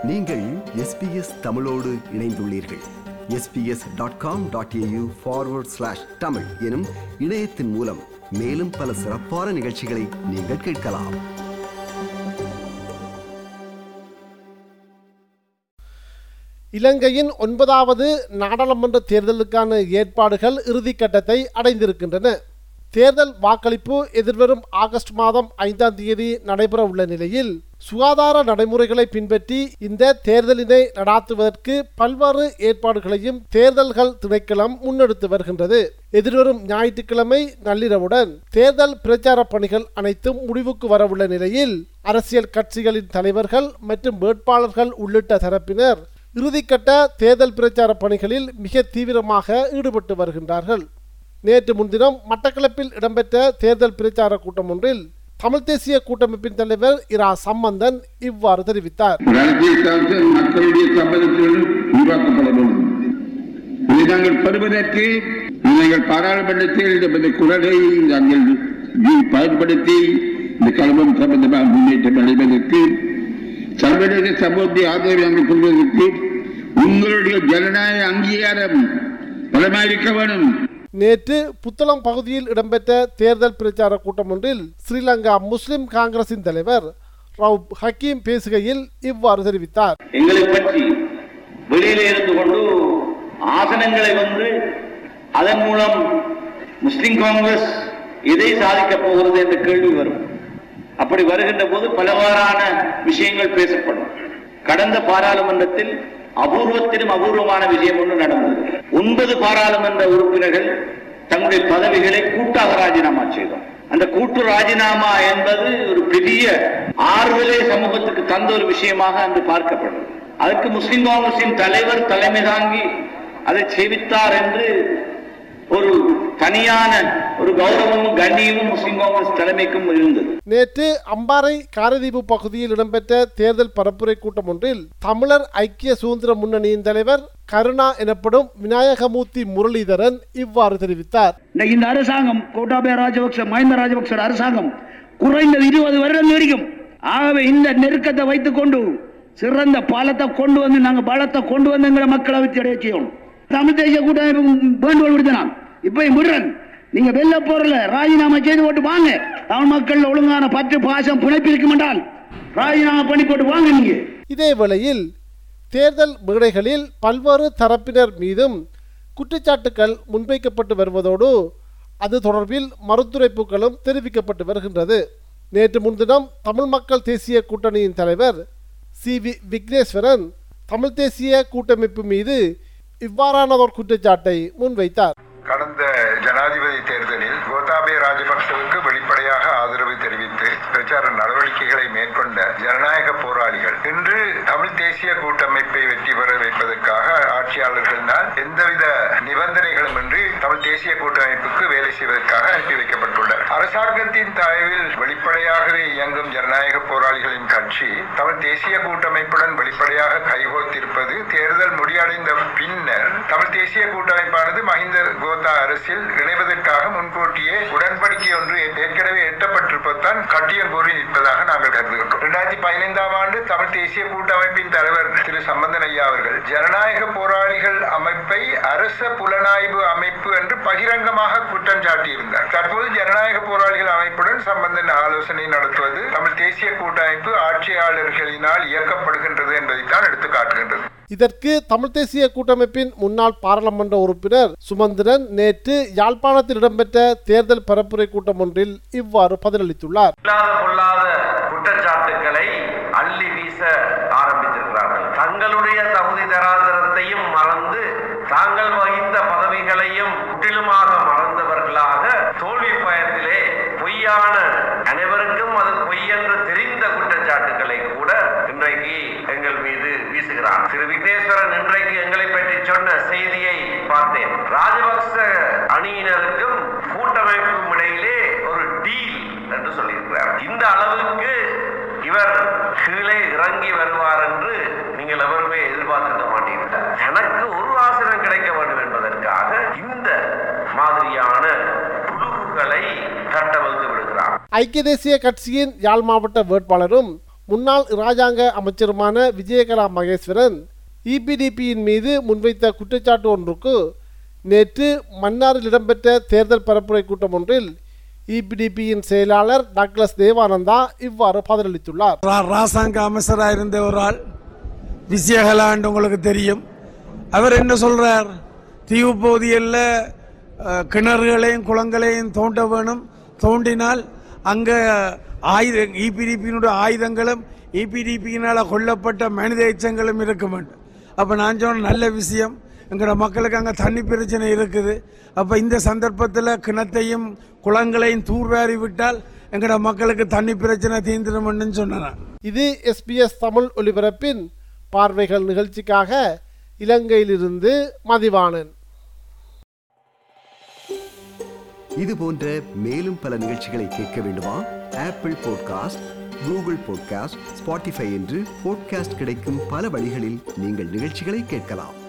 நீங்கள் எஸ்பிஎஸ் தமிழோடு இணைந்துள்ளீர்கள் SBS dot com dot AU forward slash Tamil எனும் இணையத்தின் மூலம் மேலும் பல சிறப்பான நிகழ்ச்சிகளை நீங்கள் கேட்கலாம் இலங்கையின் ஒன்பதாவது நாடாளுமன்ற தேர்தலுக்கான ஏற்பாடுகள் இறுதிக்கட்டத்தை அடைந்திருக்கின்றன தேர்தல் வாக்களிப்பு எதிர்வரும் ஆகஸ்ட் மாதம் ஐந்தாம் தேதி நடைபெற உள்ள நிலையில் சுகாதார நடைமுறைகளை பின்பற்றி இந்த தேர்தலினை நடாத்துவதற்கு பல்வேறு ஏற்பாடுகளையும் தேர்தல்கள் திணைக்களம் முன்னெடுத்து வருகின்றது எதிர்வரும் ஞாயிற்றுக்கிழமை நள்ளிரவுடன் தேர்தல் பிரச்சார பணிகள் அனைத்தும் முடிவுக்கு வரவுள்ள நிலையில் அரசியல் கட்சிகளின் தலைவர்கள் மற்றும் வேட்பாளர்கள் உள்ளிட்ட தரப்பினர் இறுதிக்கட்ட தேர்தல் பிரச்சார பணிகளில் மிக தீவிரமாக ஈடுபட்டு வருகின்றார்கள் நேற்று முன்தினம் மட்டக்களப்பில் இடம்பெற்ற தேர்தல் பிரச்சார கூட்டம் ஒன்றில் தமிழ் தேசிய கூட்டமைப்பின் தலைவர் இரா சம்பந்தன் இவ்வாறு தெரிவித்தார் அரசியல் சார்ந்த மக்களுடைய சம்மதத்தோடு உருவாக்கப்பட வேண்டும் இதை நாங்கள் பெறுவதற்கு நீங்கள் பாராளுமன்றத்தில் நமது குரலை நாங்கள் பயன்படுத்தி இந்த கல்வம் சம்பந்தமாக முன்னேற்றம் அடைவதற்கு சர்வதேச சமூகத்தை ஆதரவை நாங்கள் கொள்வதற்கு உங்களுடைய ஜனநாயக அங்கீகாரம் பலமாக இருக்க வேணும் நேற்று புத்தளம் பகுதியில் இடம்பெற்ற தேர்தல் பிரச்சார கூட்டம் ஒன்றில் ஸ்ரீலங்கா முஸ்லிம் காங்கிரசின் தலைவர் ரவுப் ஹக்கீம் பேசுகையில் இவ்வாறு தெரிவித்தார் எங்களை பற்றி வெளியிலே இருந்து கொண்டு ஆசனங்களை வந்து அதன் மூலம் முஸ்லிம் காங்கிரஸ் எதை சாதிக்கப் போகிறது என்ற கேள்வி வரும் அப்படி வருகின்ற போது பலவாறான விஷயங்கள் பேசப்படும் கடந்த பாராளுமன்றத்தில் அபூர்வத்திலும் அபூர்வமான விஷயம் ஒன்று நடந்தது ஒன்பது பாராளுமன்ற உறுப்பினர்கள் தங்களுடைய பதவிகளை கூட்டாக ராஜினாமா செய்தோம் அந்த கூட்டு ராஜினாமா என்பது ஒரு பெரிய ஆறுதலை சமூகத்துக்கு தந்த ஒரு விஷயமாக அன்று பார்க்கப்படும் அதற்கு முஸ்லிம் காங்கிரசின் தலைவர் தலைமை தாங்கி அதை சேவித்தார் என்று ஒரு தனியான ஒரு கௌரவமும் கண்ணியமும் முஸ்லிம் காங்கிரஸ் தலைமைக்கும் இருந்தது நேற்று அம்பாறை காரதீவு பகுதியில் இடம்பெற்ற தேர்தல் பரப்புரை கூட்டம் ஒன்றில் தமிழர் ஐக்கிய சுதந்திர முன்னணியின் தலைவர் கருணா எனப்படும் விநாயகமூர்த்தி முரளிதரன் இவ்வாறு தெரிவித்தார் இன்னைக்கு இந்த அரசாங்கம் கோட்டாபய ராஜபக்ச மஹிந்த ராஜபக்ச அரசாங்கம் குறைந்தது இருபது வருடம் நீடிக்கும் ஆகவே இந்த நெருக்கத்தை வைத்துக் கொண்டு சிறந்த பாலத்தை கொண்டு வந்து நாங்க பலத்தை கொண்டு வந்து எங்களை மக்களை வச்சு அடைய செய்யணும் தமிழ் தேசிய கூட்டமைப்பு வேண்டுகோள் விடுத்தனான் இப்ப விடுறேன் நீங்க வெள்ள போறல ராஜினாமா செய்து போட்டு வாங்க தமிழ் மக்கள் ஒழுங்கான பற்று பாசம் பிணைப்பு இருக்கும் என்றால் ராஜினாமா பண்ணி போட்டு வாங்க நீங்க இதே வேளையில் தேர்தல் மேடைகளில் பல்வேறு தரப்பினர் மீதும் குற்றச்சாட்டுகள் முன்வைக்கப்பட்டு வருவதோடு அது தொடர்பில் மறுத்துரைப்புகளும் தெரிவிக்கப்பட்டு வருகின்றது நேற்று முன்தினம் தமிழ் மக்கள் தேசிய கூட்டணியின் தலைவர் சி வி விக்னேஸ்வரன் தமிழ் தேசிய கூட்டமைப்பு மீது இவ்வாறானதோர் குற்றச்சாட்டை முன்வைத்தார் கடந்த ஜனாதிபதி தேர்தலில் கோத்தாபய ராஜபக்சவுக்கு வெளிப்படையாக ஆதரவு தெரிவித்து பிரச்சார நடவடிக்கைகளை மேற்கொண்ட ஜனநாயக போராளிகள் இன்று தமிழ் தேசிய கூட்டமைப்பை வெற்றி பெற வைப்பதற்காக ஆட்சியாளர்களினால் எந்தவித நிபந்தனைகளும் இன்றி தமிழ் தேசிய கூட்டமைப்புக்கு வேலை செய்வதற்காக அனுப்பி வைக்கப்பட்டுள்ளனர் அரசாங்கத்தின் தயவில் வெளிப்படையாகவே இயங்கும் ஜனநாயக போராளிகளின் கட்சி தமிழ் தேசிய கூட்டமைப்புடன் வெளிப்படையாக கைகோத்திருப்பது தேர்தல் முடிவடைந்த பின்னர் தமிழ் தேசிய கூட்டமைப்பானது மஹிந்த கோத்தா அரசில் இணைவதற்காக முன்கூட்டியே உடன்படிக்கை ஒன்று ஏற்கனவே எட்டப்பட்டிருப்பதுதான் கட்டியம் கூறி நிற்பதாக நாங்கள் கருதுகின்றோம் இரண்டாயிரத்தி பதினைந்தாம் ஆண்டு தமிழ் தேசிய கூட்டமைப்பின் தலைவர் திரு சம்பந்தன் ஐயா அவர்கள் ஜனநாயக போராளிகள் அமைப்பை அரச புலனாய்வு அமைப்பு என்று பகிரங்கமாக குற்றம் சாட்டியிருந்தார் தற்போது ஜனநாயக போராளிகள் அமைப்புடன் சம்பந்தன் ஆலோசனை நடத்துவது தமிழ் தேசிய கூட்டமைப்பு ஆட்சியாளர்களினால் இயக்கப்படுகின்றது என்பதைத்தான் எடுத்து காட்டுகின்றது இதற்கு தமிழ் தேசிய கூட்டமைப்பின் முன்னாள் பாராளுமன்ற உறுப்பினர் சுமந்திரன் நேற்று யாழ்ப்பாணத்தில் இடம்பெற்ற தேர்தல் பரப்புரை கூட்டம் ஒன்றில் இவ்வாறு பதிலளித்துள்ளார் இல்லாத பொல்லாத குற்றச்சாட்டுக்களை அள்ளி வீச ஆரம்பித்திருக்கிறார்கள் தங்களுடைய தகுதி தராதரத்தையும் மறந்து தாங்கள் வகித்த பதவிகளையும் முற்றிலுமாக மறந்தவர்களாக தோல்வி பயத்திலே பொய்யான அனைவருக்கும் அது பொய் என்று தெரிந்த குற்றச்சாட்டுகளை கூட இன்றைக்கு எங்கள் மீது வீசுகிறார் திரு விக்னேஸ்வரன் இன்றைக்கு எங்களை பற்றி சொன்ன செய்தியை பார்த்தேன் ராஜபக்ச அணியினருக்கும் கூட்டமைப்புக்கும் இடையிலே ஒரு டீல் என்று சொல்லியிருக்கிறார் இந்த அளவுக்கு இவர் கீழே இறங்கி வருவார் என்று நீங்கள் எவருமே எதிர்பார்த்திருக்க மாட்டீர்கள் எனக்கு ஒரு ஆசனம் கிடைக்க வேண்டும் என்பதற்காக இந்த மாதிரியான புழுகுகளை கட்டவிழ்த்து விடுகிறார் ஐக்கிய தேசிய கட்சியின் யாழ் மாவட்ட வேட்பாளரும் முன்னாள் இராஜாங்க அமைச்சருமான விஜயகலா மகேஸ்வரன் இபிடிபியின் மீது முன்வைத்த குற்றச்சாட்டு ஒன்றுக்கு நேற்று மன்னாரில் இடம்பெற்ற தேர்தல் பரப்புரை கூட்டம் ஒன்றில் இபிடிபியின் செயலாளர் டாக்லஸ் தேவானந்தா இவ்வாறு பதிலளித்துள்ளார் ரா- ராசாங்க அமைச்சராக இருந்த ஒரு ஆள் விஜயகலாண்டு உங்களுக்கு தெரியும் அவர் என்ன சொல்றார் தீவு பகுதியில் அஹ், கிணறுகளையும் குளங்களையும் தோண்ட வேணும் தோண்டினால் அங்க ஆயுத இபிடிபியினுடைய ஆயுதங்களும் இபிடிபியினால கொல்லப்பட்ட மனித எச்சங்களும் இருக்க வேண்டும் அப்ப நான் சொன்ன நல்ல விஷயம் எங்களோட மக்களுக்கு அங்க தண்ணி பிரச்சனை இருக்குது அப்ப இந்த சந்தர்ப்பத்தில் கிணத்தையும் குளங்களையும் தூர்வாரி விட்டால் எங்களோட மக்களுக்கு தண்ணி பிரச்சனை தீர்ந்துடும் சொன்னேன் இது எஸ்பிஎஸ் தமிழ் ஒலிபரப்பின் பார்வைகள் நிகழ்ச்சிக்காக இலங்கையிலிருந்து மதிவாணன் இது போன்ற மேலும் பல நிகழ்ச்சிகளை கேட்க வேண்டுமா Apple podcast Google podcast Spotify என்று பாட்காஸ்ட் கிடைக்கும் பல வழிகளில் நீங்கள் நிகழ்ச்சிகளை கேட்கலாம்